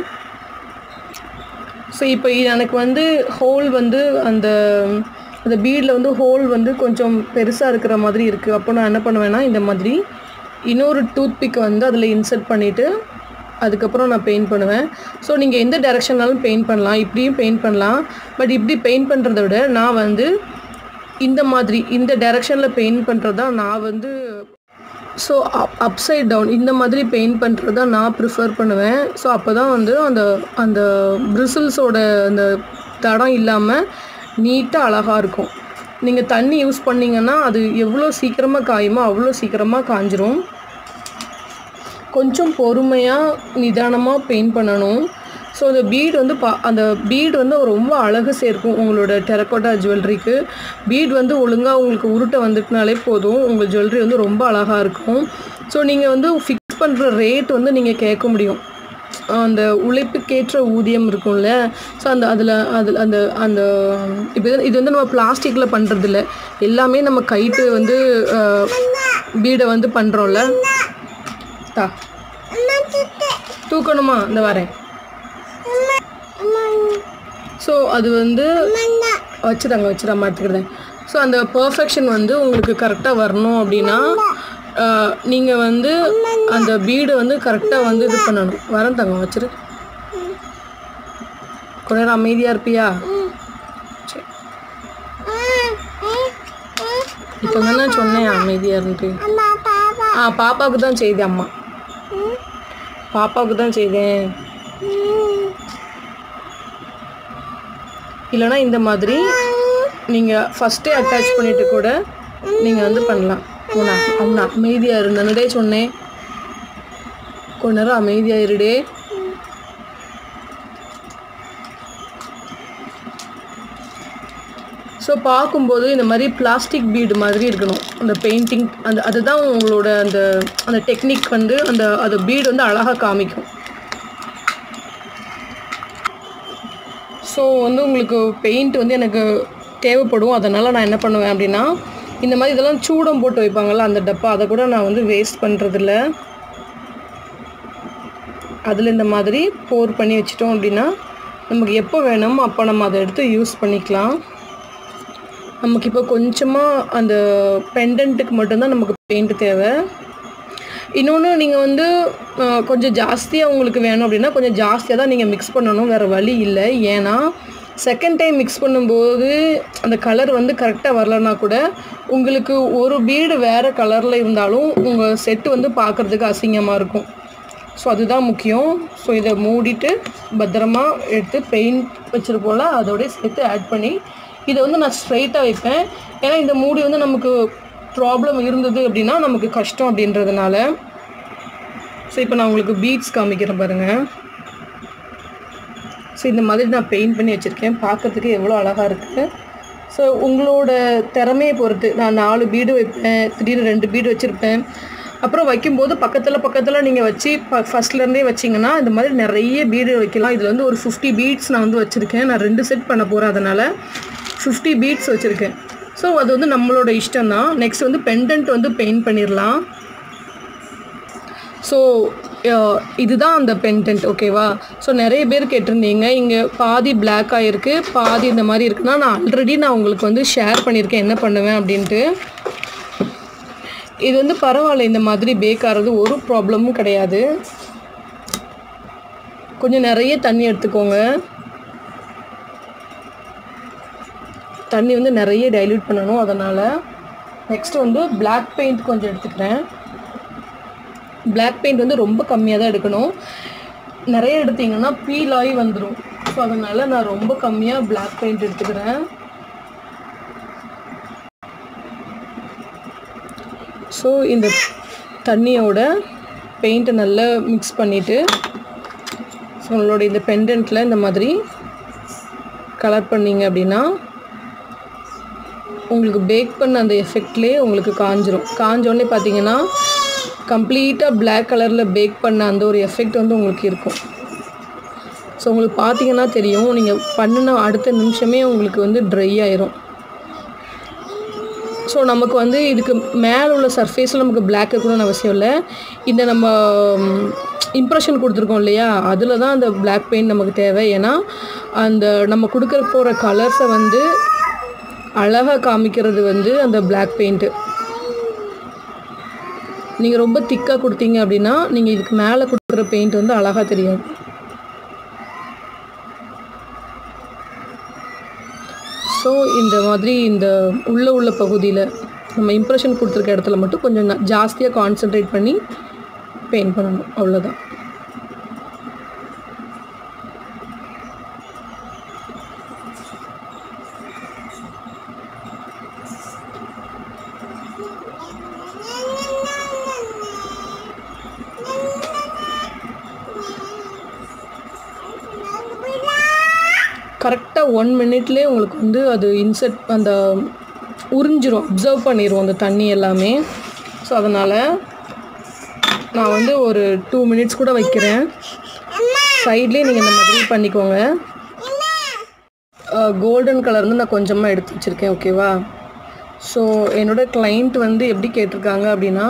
ஸோ இப்போ எனக்கு வந்து ஹோல் வந்து அந்த அந்த பீடில் வந்து ஹோல் வந்து கொஞ்சம் பெருசாக இருக்கிற மாதிரி இருக்குது அப்போ நான் என்ன பண்ணுவேன்னா இந்த மாதிரி இன்னொரு டூத் பிக் வந்து அதில் இன்சர்ட் பண்ணிவிட்டு அதுக்கப்புறம் நான் பெயிண்ட் பண்ணுவேன் ஸோ நீங்கள் எந்த டைரெக்ஷன்னாலும் பெயிண்ட் பண்ணலாம் இப்படியும் பெயிண்ட் பண்ணலாம் பட் இப்படி பெயிண்ட் பண்ணுறத விட நான் வந்து இந்த மாதிரி இந்த டைரெக்ஷனில் பெயிண்ட் பண்ணுறது தான் நான் வந்து ஸோ அப் அப்சைட் டவுன் இந்த மாதிரி பெயிண்ட் பண்ணுறது தான் நான் ப்ரிஃபர் பண்ணுவேன் ஸோ அப்போ தான் வந்து அந்த அந்த பிரிசில்ஸோட அந்த தடம் இல்லாமல் நீட்டாக அழகாக இருக்கும் நீங்கள் தண்ணி யூஸ் பண்ணிங்கன்னா அது எவ்வளோ சீக்கிரமாக காயுமோ அவ்வளோ சீக்கிரமாக காஞ்சிரும் கொஞ்சம் பொறுமையாக நிதானமாக பெயிண்ட் பண்ணணும் ஸோ அந்த பீட் வந்து பா அந்த பீட் வந்து ரொம்ப அழகு சேர்க்கும் உங்களோட டெரக்கோட்டா ஜுவல்லரிக்கு பீட் வந்து ஒழுங்காக உங்களுக்கு உருட்டை வந்துட்டுனாலே போதும் உங்கள் ஜுவல்லரி வந்து ரொம்ப அழகாக இருக்கும் ஸோ நீங்கள் வந்து ஃபிக்ஸ் பண்ணுற ரேட் வந்து நீங்கள் கேட்க முடியும் அந்த உழைப்புக்கேற்ற ஊதியம் இருக்கும்ல ஸோ அந்த அதில் அதில் அந்த அந்த இப்போ இது வந்து நம்ம பிளாஸ்டிக்கில் பண்ணுறதில்ல எல்லாமே நம்ம கைட்டு வந்து பீடை வந்து பண்ணுறோம்ல தா தூக்கணுமா இந்த வரேன் ஸோ அது வந்து வச்சுதாங்க வச்சுடாம எடுத்துக்கிறேன் ஸோ அந்த பர்ஃபெக்ஷன் வந்து உங்களுக்கு கரெக்டாக வரணும் அப்படின்னா நீங்கள் வந்து அந்த பீடை வந்து கரெக்டாக வந்து இது பண்ணணும் வரேன் தங்க வச்சிரு கொஞ்ச நேரம் அமைதியாக இருப்பியா சரி இப்போ தானே சொன்னேன் அமைதியாக இருந்துட்டு ஆ பாப்பாவுக்கு தான் செய்தே அம்மா பாப்பாவுக்கு தான் செய்தேன் இல்லைனா இந்த மாதிரி நீங்கள் ஃபஸ்ட்டே அட்டாச் பண்ணிவிட்டு கூட நீங்கள் வந்து பண்ணலாம் உனா அவனா அமைதியாக இருந்தனடே சொன்னேன் கொஞ்ச நேரம் அமைதியாக இருடே ஸோ பார்க்கும்போது இந்த மாதிரி பிளாஸ்டிக் பீடு மாதிரி இருக்கணும் அந்த பெயிண்டிங் அந்த அதுதான் உங்களோட அந்த அந்த டெக்னிக் வந்து அந்த அந்த பீடு வந்து அழகாக காமிக்கும் ஸோ வந்து உங்களுக்கு பெயிண்ட் வந்து எனக்கு தேவைப்படும் அதனால் நான் என்ன பண்ணுவேன் அப்படின்னா இந்த மாதிரி இதெல்லாம் சூடம் போட்டு வைப்பாங்கள்ல அந்த டப்பா அதை கூட நான் வந்து வேஸ்ட் பண்ணுறதில்ல அதில் இந்த மாதிரி போர் பண்ணி வச்சிட்டோம் அப்படின்னா நமக்கு எப்போ வேணுமோ அப்போ நம்ம அதை எடுத்து யூஸ் பண்ணிக்கலாம் நமக்கு இப்போ கொஞ்சமாக அந்த பெண்டன்ட்டுக்கு மட்டும்தான் நமக்கு பெயிண்ட் தேவை இன்னொன்று நீங்கள் வந்து அஹ், கொஞ்சம் ஜாஸ்தியாக உங்களுக்கு வேணும் அப்படின்னா கொஞ்சம் ஜாஸ்தியாக தான் நீங்கள் மிக்ஸ் பண்ணணும் வேறு வழி இல்லை ஏன்னா செகண்ட் டைம் மிக்ஸ் பண்ணும்போது அந்த கலர் வந்து கரெக்டாக வரலன்னா கூட உங்களுக்கு ஒரு பீடு வேறு கலரில் இருந்தாலும் உங்கள் செட்டு வந்து பார்க்குறதுக்கு அசிங்கமாக இருக்கும் ஸோ அதுதான் முக்கியம் ஸோ இதை மூடிட்டு பத்திரமா எடுத்து பெயிண்ட் வச்சுருப்போம்ல அதோடய சேர்த்து ஆட் பண்ணி இதை வந்து நான் ஸ்ட்ரைட்டாக வைப்பேன் ஏன்னா இந்த மூடி வந்து நமக்கு ப்ராப்ளம் இருந்தது அப்படின்னா நமக்கு கஷ்டம் அப்படின்றதுனால ஸோ இப்போ நான் உங்களுக்கு பீட்ஸ் காமிக்கிறேன் பாருங்கள் ஸோ இந்த மாதிரி நான் பெயிண்ட் பண்ணி வச்சுருக்கேன் பார்க்கறதுக்கு எவ்வளோ அழகாக இருக்குது ஸோ உங்களோட திறமையை பொறுத்து நான் நாலு பீடு வைப்பேன் திடீர்னு ரெண்டு பீடு வச்சுருப்பேன் அப்புறம் வைக்கும்போது பக்கத்தில் பக்கத்தில் நீங்கள் வச்சு ப ஃபஸ்ட்லேருந்தே வச்சிங்கன்னா இந்த மாதிரி நிறைய பீடு வைக்கலாம் இதில் வந்து ஒரு ஃபிஃப்டி பீட்ஸ் நான் வந்து வச்சுருக்கேன் நான் ரெண்டு செட் பண்ண போகிறேன் அதனால் ஃபிஃப்டி பீட்ஸ் வச்சுருக்கேன் ஸோ அது வந்து நம்மளோட இஷ்டம் தான் நெக்ஸ்ட் வந்து பெண்டன்ட் வந்து பெயிண்ட் பண்ணிடலாம் ஸோ இதுதான் அந்த பென்டென்ட் ஓகேவா ஸோ நிறைய பேர் கேட்டிருந்தீங்க இங்கே பாதி பிளாக் ஆகிருக்கு பாதி இந்த மாதிரி இருக்குன்னா நான் ஆல்ரெடி நான் உங்களுக்கு வந்து ஷேர் பண்ணியிருக்கேன் என்ன பண்ணுவேன் அப்படின்ட்டு இது வந்து பரவாயில்ல இந்த மாதிரி பேக் ஆகிறது ஒரு ப்ராப்ளமும் கிடையாது கொஞ்சம் நிறைய தண்ணி எடுத்துக்கோங்க தண்ணி வந்து நிறைய டைல்யூட் பண்ணணும் அதனால் நெக்ஸ்ட் வந்து பிளாக் பெயிண்ட் கொஞ்சம் எடுத்துக்கிறேன் பிளாக் பெயிண்ட் வந்து ரொம்ப கம்மியாக தான் எடுக்கணும் நிறைய எடுத்தீங்கன்னா பீல் ஆகி வந்துடும் ஸோ அதனால் நான் ரொம்ப கம்மியாக பிளாக் பெயிண்ட் எடுத்துக்கிறேன் ஸோ இந்த தண்ணியோட பெயிண்ட்டை நல்லா மிக்ஸ் பண்ணிவிட்டு ஸோ உங்களோட இந்த பெண்டன்ட்டில் இந்த மாதிரி கலர் பண்ணீங்க அப்படின்னா உங்களுக்கு பேக் பண்ண அந்த எஃபெக்ட்லேயே உங்களுக்கு காஞ்சிரும் காஞ்சோடனே பார்த்தீங்கன்னா கம்ப்ளீட்டாக Black கலரில் பேக் பண்ண அந்த ஒரு எஃபெக்ட் வந்து உங்களுக்கு இருக்கும் ஸோ உங்களுக்கு பார்த்தீங்கன்னா தெரியும் நீங்கள் பண்ணின அடுத்த நிமிஷமே உங்களுக்கு வந்து ட்ரை ஆயிரும் ஸோ நமக்கு வந்து இதுக்கு மேலே உள்ள சர்ஃபேஸில் நமக்கு பிளாக் இருக்கணும்னு அவசியம் இல்லை இந்த நம்ம இம்ப்ரெஷன் கொடுத்துருக்கோம் இல்லையா அதில் தான் அந்த Black பெயிண்ட் நமக்கு தேவை ஏன்னா அந்த நம்ம கொடுக்குற போகிற கலர்ஸை வந்து அழகாக காமிக்கிறது வந்து அந்த Black பெயிண்ட்டு நீங்கள் ரொம்ப திக்காக கொடுத்தீங்க அப்படின்னா நீங்கள் இதுக்கு மேலே கொடுக்குற பெயிண்ட் வந்து அழகாக தெரியாது ஸோ இந்த மாதிரி இந்த உள்ள உள்ள பகுதியில் நம்ம இம்ப்ரெஷன் கொடுத்துருக்க இடத்துல மட்டும் கொஞ்சம் ந- ஜாஸ்தியாக கான்சென்ட்ரேட் பண்ணி பெயிண்ட் பண்ணணும் அவ்வளோதான் கரெக்டாக ஒன் மினிட்லேயே உங்களுக்கு வந்து அது இன்செர்ட் அந்த உறிஞ்சிரும் அப்சர்வ் பண்ணிடும் அந்த தண்ணி எல்லாமே ஸோ அதனால் நான் வந்து ஒரு டூ மினிட்ஸ் கூட வைக்கிறேன் சைட்லேயே நீங்கள் இந்த மாதிரி பண்ணிக்கோங்க கோல்டன் கலர் வந்து நான் கொஞ்சமாக எடுத்து வச்சுருக்கேன் ஓகேவா ஸோ என்னோட கிளைண்ட் வந்து எப்படி கேட்டிருக்காங்க அப்படின்னா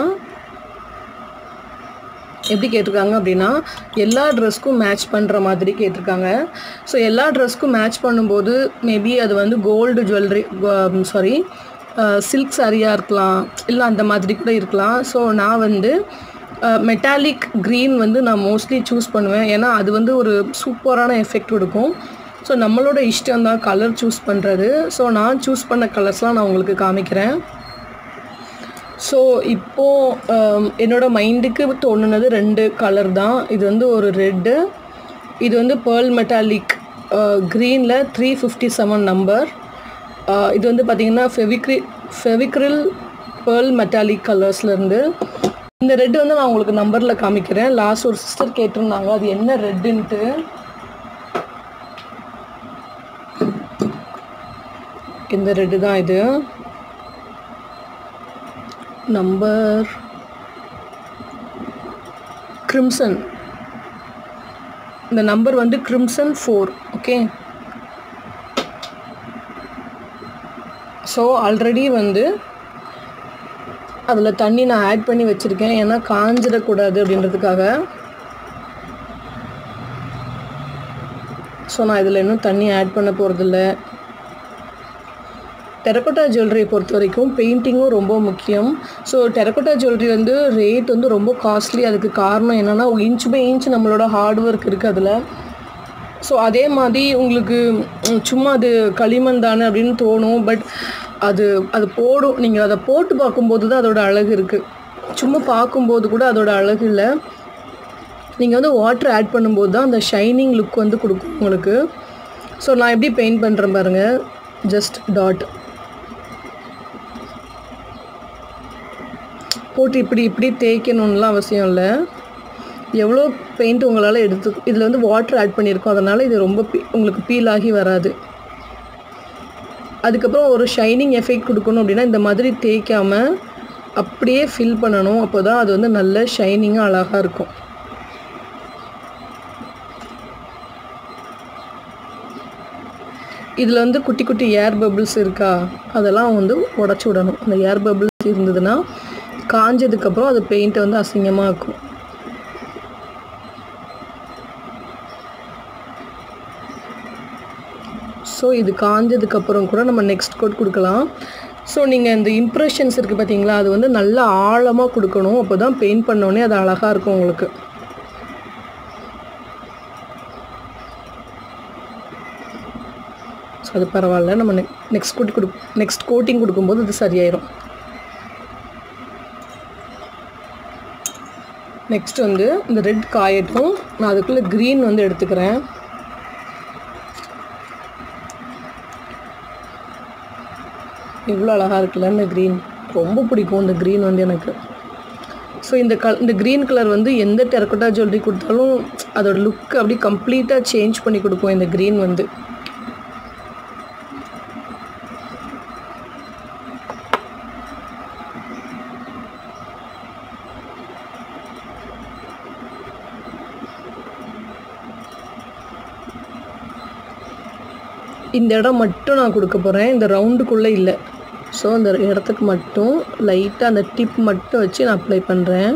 எப்படி கேட்டிருக்காங்க அப்படின்னா எல்லா ட்ரெஸ்க்கும் மேட்ச் பண்ணுற மாதிரி கேட்டிருக்காங்க ஸோ எல்லா ட்ரெஸ்க்கும் மேட்ச் பண்ணும்போது மேபி அது வந்து கோல்டு ஜுவல்லரி சாரி சில்க் சாரியாக இருக்கலாம் இல்லை அந்த மாதிரி கூட இருக்கலாம் ஸோ நான் வந்து மெட்டாலிக் க்ரீன் வந்து நான் மோஸ்ட்லி சூஸ் பண்ணுவேன் ஏன்னா அது வந்து ஒரு சூப்பரான எஃபெக்ட் கொடுக்கும் ஸோ நம்மளோட இஷ்டம் தான் கலர் சூஸ் பண்ணுறது ஸோ நான் சூஸ் பண்ண கலர்ஸ்லாம் நான் உங்களுக்கு காமிக்கிறேன் ஸோ இப்போது என்னோட மைண்டுக்கு தோணுனது ரெண்டு கலர் தான் இது வந்து ஒரு ரெட்டு இது வந்து பேர்ல் மெட்டாலிக் க்ரீனில் த்ரீ ஃபிஃப்டி செவன் நம்பர் இது வந்து பார்த்திங்கன்னா ஃபெவிக்ரி ஃபெவிக்ரில் பேர்ல் மெட்டாலிக் கலர்ஸ்லேருந்து இந்த ரெட்டு வந்து நான் உங்களுக்கு நம்பரில் காமிக்கிறேன் லாஸ்ட் ஒரு சிஸ்டர் கேட்டிருந்தாங்க அது என்ன ரெட்டுன்ட்டு இந்த ரெட்டு தான் இது நம்பர் கிரிம்சன் இந்த நம்பர் வந்து crimson four okay so already வந்து அதில் தண்ணி நான் ஆட் பண்ணி வச்சுருக்கேன் ஏன்னா காஞ்சிடக்கூடாது அப்படின்றதுக்காக ஸோ நான் இதில் இன்னும் தண்ணி ஆட் பண்ண போகிறதில்ல டெரக்கோட்டா ஜுவல்லரி பொறுத்த வரைக்கும் பெயிண்டிங்கும் ரொம்ப முக்கியம் ஸோ டெரக்கோட்டா ஜுவல்லரி வந்து ரேட் வந்து ரொம்ப காஸ்ட்லி அதுக்கு காரணம் என்னென்னா இன்ச் பை இன்ச் நம்மளோட ஹார்ட் ஒர்க் இருக்குது அதில் ஸோ அதே மாதிரி உங்களுக்கு ம், சும்மா அது களிமண் தானே அப்படின்னு தோணும் பட் அது அது போடும் நீங்கள் அதை போட்டு பார்க்கும்போது தான் அதோட அழகு இருக்குது சும்மா பார்க்கும்போது கூட அதோட அழகு இல்லை நீங்கள் வந்து வாட்டர் ஆட் பண்ணும்போது தான் அந்த ஷைனிங் லுக் வந்து கொடுக்கும் உங்களுக்கு ஸோ நான் எப்படி பெயிண்ட் பண்ணுறேன் பாருங்கள் ஜஸ்ட் டாட் போட்டு இப்படி இப்படி தேய்க்கணும்லாம் அவசியம் இல்லை எவ்வளோ பெயிண்ட் உங்களால் எடுத்து இதில் வந்து வாட்டர் ஆட் பண்ணியிருக்கோம் அதனால் இது ரொம்ப பீ உங்களுக்கு பீல் ஆகி வராது அதுக்கப்புறம் ஒரு ஷைனிங் எஃபெக்ட் கொடுக்கணும் அப்படின்னா இந்த மாதிரி தேய்க்காம அப்படியே ஃபில் பண்ணணும் அப்போ தான் அது வந்து நல்ல ஷைனிங்காக அழகாக இருக்கும் இதில் வந்து குட்டி குட்டி ஏர் பபிள்ஸ் இருக்கா அதெல்லாம் வந்து உடச்சி விடணும் அந்த ஏர் பபிள்ஸ் இருந்ததுன்னா காஞ்சதுக்கப்புறம் அது பெயிண்ட்டை வந்து அசிங்கமாக இருக்கும் ஸோ இது காஞ்சதுக்கப்புறம் கூட நம்ம நெக்ஸ்ட் கோட் கொடுக்கலாம் ஸோ நீங்கள் இந்த இம்ப்ரெஷன்ஸ் இருக்குது பார்த்தீங்களா அது வந்து நல்லா ஆழமாக கொடுக்கணும் அப்போ தான் பெயிண்ட் பண்ணோடனே அது அழகாக இருக்கும் உங்களுக்கு ஸோ அது பரவாயில்ல நம்ம நெக் நெக்ஸ்ட் கோட் கொடு நெக்ஸ்ட் கோட்டிங் கொடுக்கும்போது அது சரியாயிரும் நெக்ஸ்ட் வந்து இந்த ரெட் காயட்டும் நான் அதுக்குள்ளே க்ரீன் வந்து எடுத்துக்கிறேன் இவ்வளோ அழகாக இருக்குல்ல இந்த க்ரீன் ரொம்ப பிடிக்கும் இந்த க்ரீன் வந்து எனக்கு ஸோ இந்த கல் இந்த க்ரீன் கலர் வந்து எந்த டெரக்கோட்டா ஜுவல்லரி கொடுத்தாலும் அதோட லுக் அப்படியே கம்ப்ளீட்டாக சேஞ்ச் பண்ணி கொடுக்கும் இந்த க்ரீன் வந்து இந்த இடம் மட்டும் நான் கொடுக்க போகிறேன் இந்த ரவுண்டுக்குள்ளே இல்லை ஸோ அந்த இடத்துக்கு மட்டும் லைட்டாக அந்த டிப் மட்டும் வச்சு நான் அப்ளை பண்ணுறேன்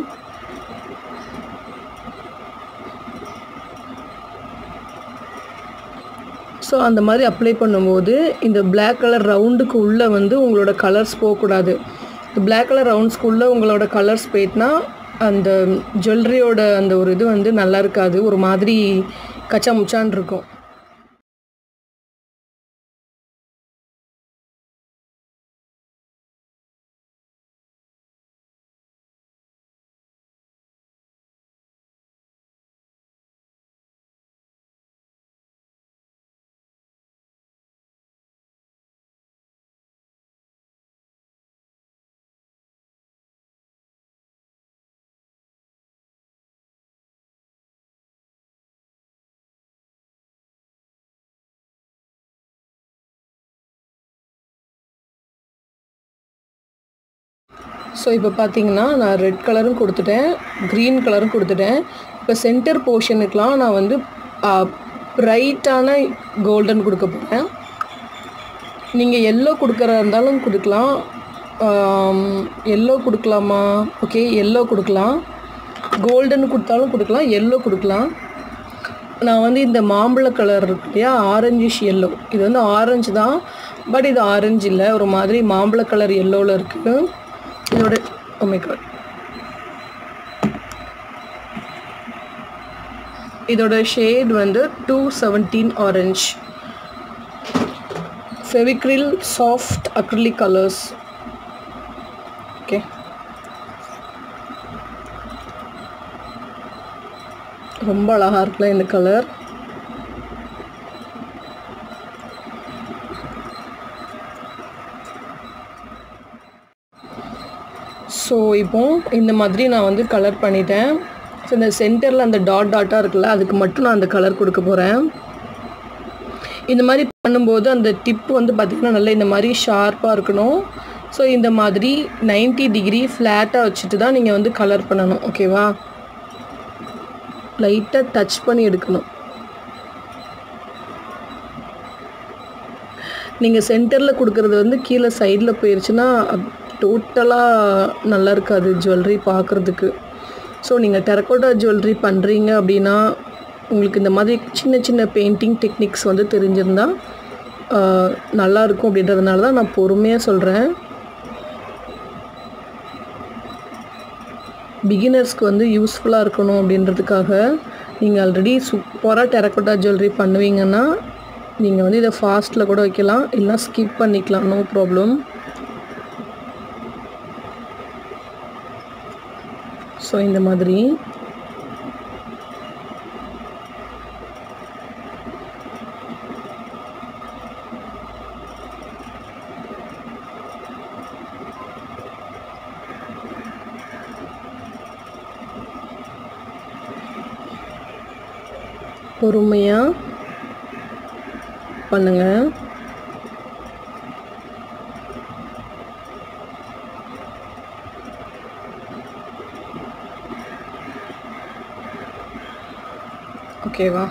ஸோ அந்த மாதிரி அப்ளை பண்ணும்போது இந்த Black கலர் ரவுண்டுக்கு உள்ளே வந்து உங்களோட கலர்ஸ் போகக்கூடாது இந்த Black கலர் ரவுண்ட்ஸ்க்கு உள்ளே உங்களோட கலர்ஸ் போயிட்டுனா அந்த ஜுவல்லரியோட அந்த ஒரு இது வந்து நல்லா இருக்காது ஒரு மாதிரி கச்சா முச்சான் இருக்கும் ஸோ இப்போ பார்த்தீங்கன்னா நான் ரெட் கலரும் கொடுத்துட்டேன் க்ரீன் கலரும் கொடுத்துட்டேன் இப்போ சென்டர் போர்ஷனுக்கெலாம் நான் வந்து ப்ரைட்டான கோல்டன் கொடுக்க போகிறேன் நீங்கள் எல்லோ கொடுக்குறா இருந்தாலும் கொடுக்கலாம் எல்லோ கொடுக்கலாமா ஓகே எல்லோ கொடுக்கலாம் கோல்டன் கொடுத்தாலும் கொடுக்கலாம் எல்லோ கொடுக்கலாம் நான் வந்து இந்த மாம்பழ கலர் இருக்கு இல்லையா ஆரஞ்சிஷ் எல்லோ இது வந்து ஆரஞ்சு தான் பட் இது ஆரஞ்சு இல்லை ஒரு மாதிரி மாம்பழ கலர் எல்லோவில் இருக்குது இதோட ஒமேகாட் இதோட ஷேட் வந்து two seventeen orange Fevicryl soft acrylic colours okay ரொம்ப அழகாக இருக்குல்ல இந்த கலர் ஸோ இப்போ இந்த மாதிரி நான் வந்து கலர் பண்ணிட்டேன் ஸோ இந்த சென்டரில் அந்த டாட் டாட்டாக இருக்குல்ல அதுக்கு மட்டும் நான் அந்த கலர் கொடுக்க போகிறேன் இந்த மாதிரி பண்ணும்போது அந்த டிப் வந்து பார்த்திங்கன்னா நல்லா இந்த மாதிரி ஷார்ப்பாக இருக்கணும் ஸோ இந்த மாதிரி 90 டிகிரி ஃப்ளாட்டாக வச்சுட்டு தான் நீங்கள் வந்து கலர் பண்ணணும் ஓகேவா லைட்டாக டச் பண்ணி எடுக்கணும் நீங்கள் சென்டரில் கொடுக்குறது வந்து கீழே சைடில் போயிடுச்சுன்னா டோட்டலாக நல்லா இருக்காது ஜுவல்லரி பார்க்குறதுக்கு ஸோ நீங்கள் டெரக்கோட்டா ஜுவல்லரி பண்ணுறீங்க அப்படின்னா உங்களுக்கு இந்த மாதிரி சின்ன சின்ன பெயிண்டிங் டெக்னிக்ஸ் வந்து தெரிஞ்சிருந்தா ஆஹ், நல்லா இருக்கும் அப்படின்றதுனால தான் நான் பொறுமையாக சொல்கிறேன் பிகினர்ஸ்க்கு வந்து யூஸ்ஃபுல்லாக இருக்கணும் அப்படின்றதுக்காக நீங்கள் ஆல்ரெடி சூப்பராக டெரக்கோட்டா ஜுவல்லரி பண்ணுவீங்கன்னா நீங்கள் வந்து இதை ஃபாஸ்ட்டில் கூட வைக்கலாம் இல்லைனா ஸ்கிப் பண்ணிக்கலாம் நோ ப்ராப்ளம் ஸோ இந்த மாதிரி பொறுமையாக பண்ணுங்க ஓகேவா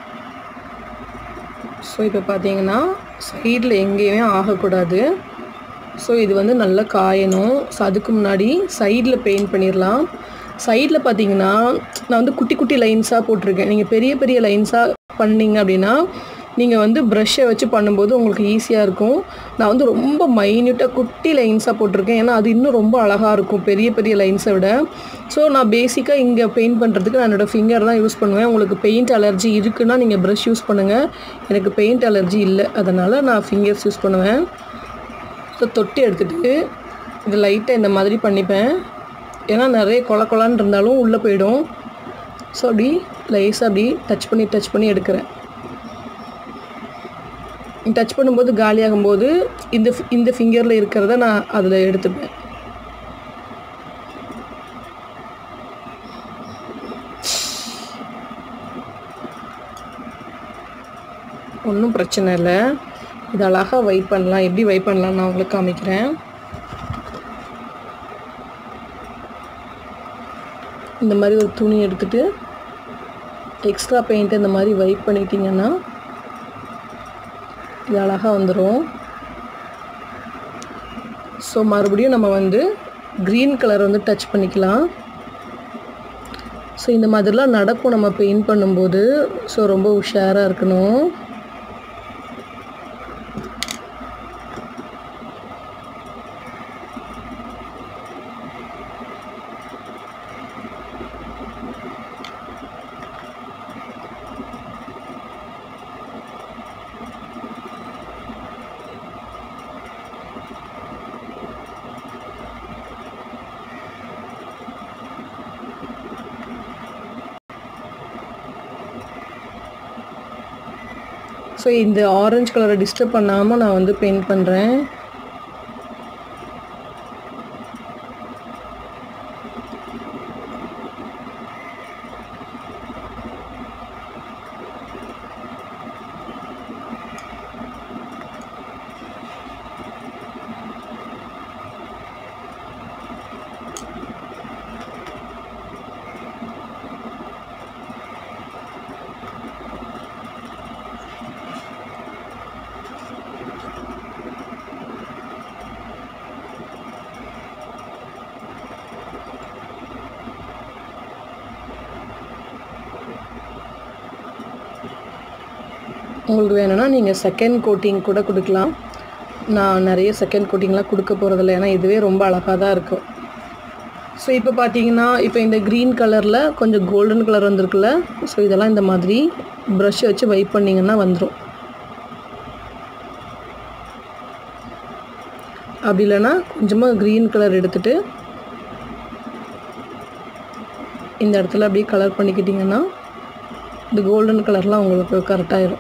ஸோ இப்போ பார்த்தீங்கன்னா சைடில் எங்கேயுமே ஆகக்கூடாது ஸோ இது வந்து நல்லா காயணும் ஸோ அதுக்கு முன்னாடி சைடில் பெயிண்ட் பண்ணிடலாம் சைடில் பார்த்தீங்கன்னா நான் வந்து குட்டி குட்டி லைன்ஸாக போட்டிருக்கேன் நீங்கள் பெரிய பெரிய லைன்ஸாக பண்ணீங்க அப்படின்னா நீங்கள் வந்து ப்ரஷ்ஷை வச்சு பண்ணும்போது உங்களுக்கு ஈஸியாக இருக்கும் நான் வந்து ரொம்ப மைன்யூட்டாக குட்டி லைன்ஸாக போட்டிருக்கேன் ஏன்னா அது இன்னும் ரொம்ப அழகாக இருக்கும் பெரிய பெரிய லைன்ஸை விட ஸோ நான் பேசிக்காக இங்கே பெயிண்ட் பண்ணுறதுக்கு நான் என்னோடய ஃபிங்கர் தான் யூஸ் பண்ணுவேன் உங்களுக்கு பெயிண்ட் அலர்ஜி இருக்குன்னா நீங்கள் ப்ரஷ் யூஸ் பண்ணுங்கள் எனக்கு பெயிண்ட் அலர்ஜி இல்லை அதனால் நான் ஃபிங்கர்ஸ் யூஸ் பண்ணுவேன் ஸோ தொட்டி எடுத்துகிட்டு இது லைட்டாக இந்த மாதிரி பண்ணிப்பேன் ஏன்னா நிறைய கொல கொலான்னு இருந்தாலும் உள்ளே போயிடும் ஸோ அப்படி லைஸாக அப்படி டச் பண்ணி டச் பண்ணி எடுக்கிறேன் டச் பண்ணும்போது காலியாகும்போது இந்த fi- இந்த ஃபிங்கரில் இருக்கிறத நான் அதில் எடுத்துப்பேன் ஒன்றும் பிரச்சனை இல்லை இது அழகாக வைப் பண்ணலாம் எப்படி வைப் பண்ணலாம் நான் உங்களுக்கு காமிக்கிறேன் இந்த மாதிரி ஒரு துணி எடுத்துட்டு எக்ஸ்ட்ரா பெயிண்ட் இந்த மாதிரி வைப் பண்ணிட்டீங்கன்னா இது அழகாக வந்துடும் ஸோ மறுபடியும் நம்ம வந்து க்ரீன் கலர் வந்து டச் பண்ணிக்கலாம் ஸோ இந்த மாதிரிலாம் நடக்கும் நம்ம பெயிண்ட் பண்ணும்போது ஸோ ரொம்ப உஷாராக இருக்கணும் ஸோ இந்த ஆரஞ்சு கலரை டிஸ்டர்ப் பண்ணாமல் நான் வந்து பெயிண்ட் பண்ணுறேன் உங்களுக்கு வேணும்னா நீங்கள் செகண்ட் கோட்டிங் கூட கொடுக்கலாம் நான் நிறைய செகண்ட் கோட்டிங்லாம் கொடுக்க போகிறதில்ல ஏன்னா இதுவே ரொம்ப அழகாக தான் இருக்கும் ஸோ இப்போ பார்த்தீங்கன்னா இப்போ இந்த க்ரீன் கலரில் கொஞ்சம் கோல்டன் கலர் வந்திருக்குல்ல ஸோ இதெல்லாம் இந்த மாதிரி ப்ரஷ் வச்சு வைப் பண்ணிங்கன்னா வந்துடும் அப்படி இல்லைன்னா கொஞ்சமாக க்ரீன் கலர் எடுத்துகிட்டு இந்த இடத்துல அப்படியே கலர் பண்ணிக்கிட்டிங்கன்னா இந்த கோல்டன் கலர்லாம் உங்களுக்கு கரெக்டாயிரும்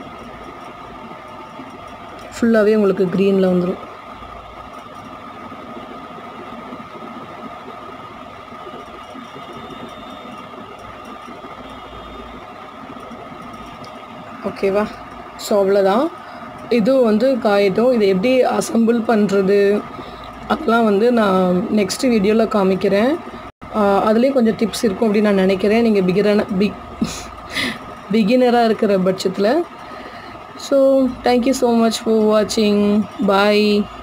ஃபுல்லாகவே உங்களுக்கு க்ரீனில் வந்துடும் ஓகேவா ஸோ அவ்வளோதான் இது வந்து காயட்டும் இதை எப்படி அசம்பிள் பண்ணுறது அதெல்லாம் வந்து நான் நெக்ஸ்ட் வீடியோவில் காமிக்கிறேன் அதுலேயும் கொஞ்சம் டிப்ஸ் இருக்கும் அப்படின்னு நான் நினைக்கிறேன் நீங்கள் பிகிரான பிக் பிகினராக இருக்கிற பட்சத்தில் so thank you so much for வாட்சிங் பாய்